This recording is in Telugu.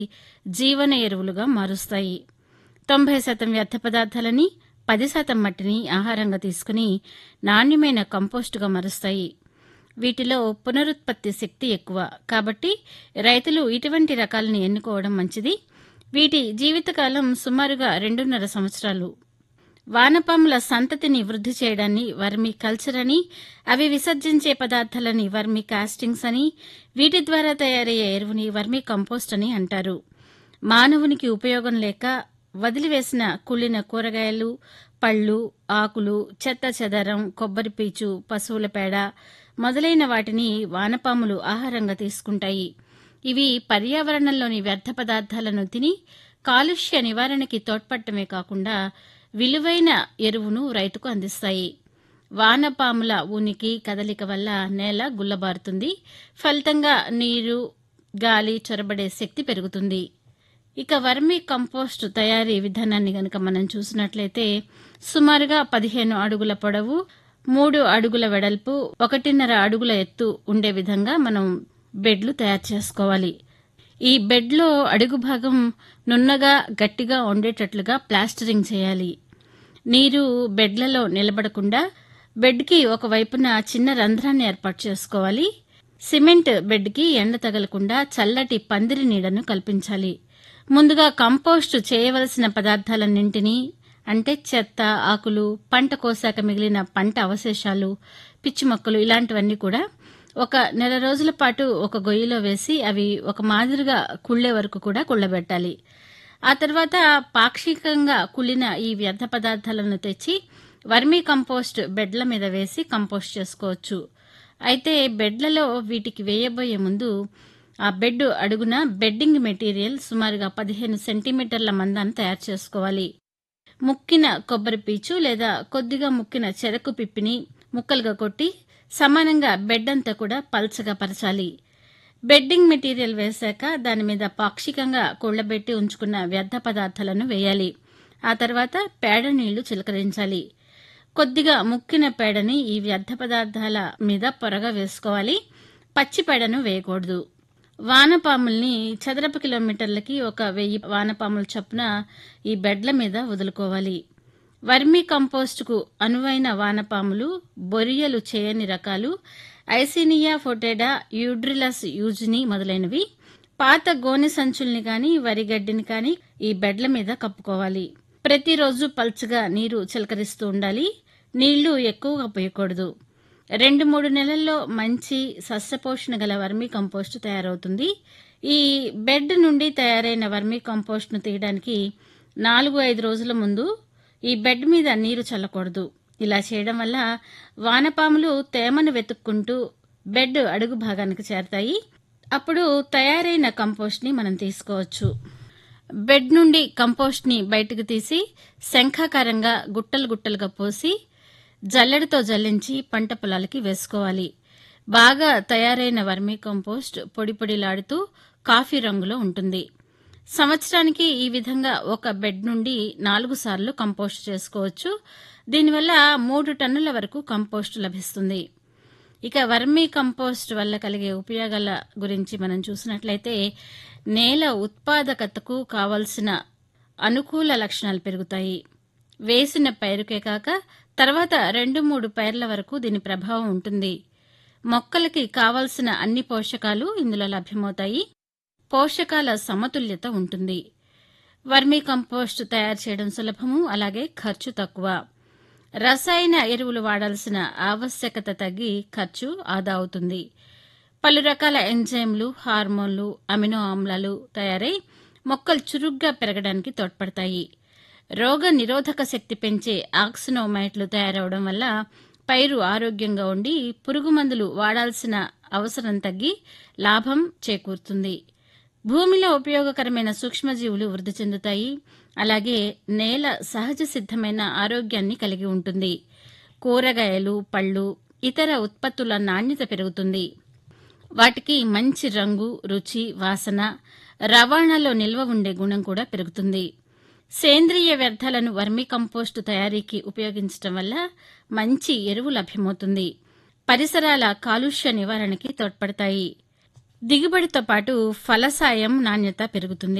జీవన ఎరువులుగా మారుస్తాయి తొంభై శాతం వ్యర్థ పదార్థాలని పది శాతం మట్టిని ఆహారంగా తీసుకుని నాణ్యమైన కంపోస్టుగా మారుస్తాయి వీటిలో పునరుత్పత్తి శక్తి ఎక్కువ కాబట్టి రైతులు ఇటువంటి రకాలను ఎన్నుకోవడం మంచిది వీటి జీవితకాలం సుమారుగా రెండున్నర సంవత్సరాలు వానపాముల సంతతిని వృద్ధి చేయడాన్ని వర్మి కల్చర్ అని అవి విసర్జించే పదార్థాలని వర్మి కాస్టింగ్స్ అని వీటి ద్వారా తయారయ్యే ఎరువుని వర్మి కంపోస్ట్ అని అంటారు మానవునికి ఉపయోగం లేక వదిలివేసిన కుళ్ళిన కూరగాయలు పళ్ళు ఆకులు చెత్త చెదరం కొబ్బరి పీచు పశువుల పేడ మొదలైన వాటిని వానపాములు ఆహారంగా తీసుకుంటాయి ఇవి పర్యావరణంలోని వ్యర్థ పదార్థాలను తిని కాలుష్య నివారణకి తోడ్పడటమే కాకుండా విలువైన ఎరువును రైతుకు అందిస్తాయి వానపాముల ఉనికి కదలిక వల్ల నేల గుల్లబారుతుంది ఫలితంగా నీరు గాలి చొరబడే శక్తి పెరుగుతుంది ఇక వర్మీ కంపోస్ట్ తయారీ విధానాన్ని గనక మనం చూసినట్లయితే సుమారుగా పదిహేను అడుగుల పొడవు మూడు అడుగుల వెడల్పు ఒకటిన్నర అడుగుల ఎత్తు ఉండే విధంగా మనం బెడ్లు తయారు చేసుకోవాలి ఈ బెడ్లో అడుగు భాగం నున్నగా గట్టిగా ఉండేటట్లుగా ప్లాస్టరింగ్ చేయాలి నీరు బెడ్లలో నిలబడకుండా బెడ్కి ఒకవైపున చిన్న రంధ్రాన్ని ఏర్పాటు చేసుకోవాలి సిమెంట్ బెడ్కి ఎండ తగలకుండా చల్లటి పందిరి నీడను కల్పించాలి ముందుగా కంపోస్టు చేయవలసిన పదార్థాలన్నింటినీ అంటే చెత్త ఆకులు పంట కోసాక మిగిలిన పంట అవశేషాలు పిచ్చి మొక్కలు ఇలాంటివన్నీ కూడా ఒక నెల రోజుల పాటు ఒక గొయ్యిలో వేసి అవి ఒక మాదిరిగా కుళ్ళే వరకు కూడా కుళ్ళబెట్టాలి ఆ తర్వాత పాక్షికంగా కుళ్ళిన ఈ వ్యర్థ పదార్థాలను తెచ్చి వర్మీ కంపోస్ట్ బెడ్ల మీద వేసి కంపోస్ట్ చేసుకోవచ్చు అయితే బెడ్లలో వీటికి వేయబోయే ముందు ఆ బెడ్ అడుగున బెడ్డింగ్ మెటీరియల్ సుమారుగా పదిహేను సెంటీమీటర్ల మందాన్ని తయారు చేసుకోవాలి ముక్కిన కొబ్బరి పీచు లేదా కొద్దిగా ముక్కిన చెరకు పిప్పిని ముక్కలుగా కొట్టి సమానంగా బెడ్ అంతా కూడా పల్చగా పరచాలి బెడ్డింగ్ మెటీరియల్ వేశాక దాని మీద పాక్షికంగా కుళ్లబెట్టి ఉంచుకున్న వ్యర్థ పదార్థాలను వేయాలి ఆ తర్వాత పేడ నీళ్లు చిలకరించాలి కొద్దిగా ముక్కిన పేడని ఈ వ్యర్థ పదార్థాల మీద పొరగా వేసుకోవాలి పచ్చి పేడను వేయకూడదు వానపాముల్ని చదరపు కిలోమీటర్లకి ఒక వెయ్యి వానపాముల చొప్పున ఈ బెడ్ల మీద వదులుకోవాలి వర్మీ కంపోస్టుకు అనువైన వానపాములు బొరియలు చేయని రకాలు ఐసినియా ఫొటేడా యూడ్రిలస్ యూజ్ని మొదలైనవి పాత గోనె సంచుల్ని కానీ వరిగడ్డిని కానీ ఈ బెడ్ల మీద కప్పుకోవాలి ప్రతిరోజు పల్చగా నీరు చిలకరిస్తూ ఉండాలి నీళ్లు ఎక్కువగా పోయకూడదు రెండు మూడు నెలల్లో మంచి సస్యపోషణ గల వర్మీ కంపోస్ట్ తయారవుతుంది ఈ బెడ్ నుండి తయారైన వర్మీ కంపోస్ట్ను తీయడానికి నాలుగు ఐదు రోజుల ముందు ఈ బెడ్ మీద నీరు చల్లకూడదు ఇలా చేయడం వల్ల వానపాములు తేమను వెతుక్కుంటూ బెడ్ అడుగు భాగానికి చేరతాయి అప్పుడు తయారైన కంపోస్ట్ని మనం తీసుకోవచ్చు బెడ్ నుండి కంపోస్ట్ని బయటకు తీసి శంఖాకారంగా గుట్టలు గుట్టలుగా పోసి జల్లెడతో జల్లించి పంట పొలాలకి వేసుకోవాలి బాగా తయారైన వర్మీ కంపోస్ట్ పొడి పొడిలాడుతూ కాఫీ రంగులో ఉంటుంది సంవత్సరానికి ఈ విధంగా ఒక బెడ్ నుండి నాలుగు సార్లు కంపోస్ట్ చేసుకోవచ్చు దీనివల్ల మూడు టన్నుల వరకు కంపోస్ట్ లభిస్తుంది ఇక వర్మీ కంపోస్ట్ వల్ల కలిగే ఉపయోగాల గురించి మనం చూసినట్లయితే నేల ఉత్పాదకతకు కావలసిన అనుకూల లక్షణాలు పెరుగుతాయి వేసిన పైరుకే కాక తర్వాత రెండు మూడు పైర్ల వరకు దీని ప్రభావం ఉంటుంది మొక్కలకి కావలసిన అన్ని పోషకాలు ఇందులో లభ్యమవుతాయి పోషకాల సమతుల్యత ఉంటుంది వర్మీ కంపోస్ట్ తయారు చేయడం సులభము అలాగే ఖర్చు తక్కువ రసాయన ఎరువులు వాడాల్సిన ఆవశ్యకత తగ్గి ఖర్చు ఆదా అవుతుంది పలు రకాల ఎంజైమ్లు హార్మోన్లు అమినో ఆమ్లాలు తయారై మొక్కలు చురుగ్గా పెరగడానికి తోడ్పడతాయి రోగ నిరోధక శక్తి పెంచే ఆక్సినోమైట్లు తయారవడం వల్ల పైరు ఆరోగ్యంగా ఉండి పురుగు మందులు వాడాల్సిన అవసరం తగ్గి లాభం చేకూరుతుంది భూమిలో ఉపయోగకరమైన సూక్ష్మజీవులు వృద్ధి చెందుతాయి అలాగే నేల సహజ సిద్ధమైన ఆరోగ్యాన్ని కలిగి ఉంటుంది కూరగాయలు పళ్ళు ఇతర ఉత్పత్తుల నాణ్యత పెరుగుతుంది వాటికి మంచి రంగు రుచి వాసన రవాణాలో నిల్వ ఉండే గుణం కూడా పెరుగుతుంది సేంద్రియ వ్యర్థాలను వర్మీ కంపోస్టు తయారీకి ఉపయోగించడం వల్ల మంచి ఎరువు లభ్యమవుతుంది పరిసరాల కాలుష్య నివారణకి తోడ్పడతాయి దిగుబడితో పాటు ఫలసాయం నాణ్యత పెరుగుతుంది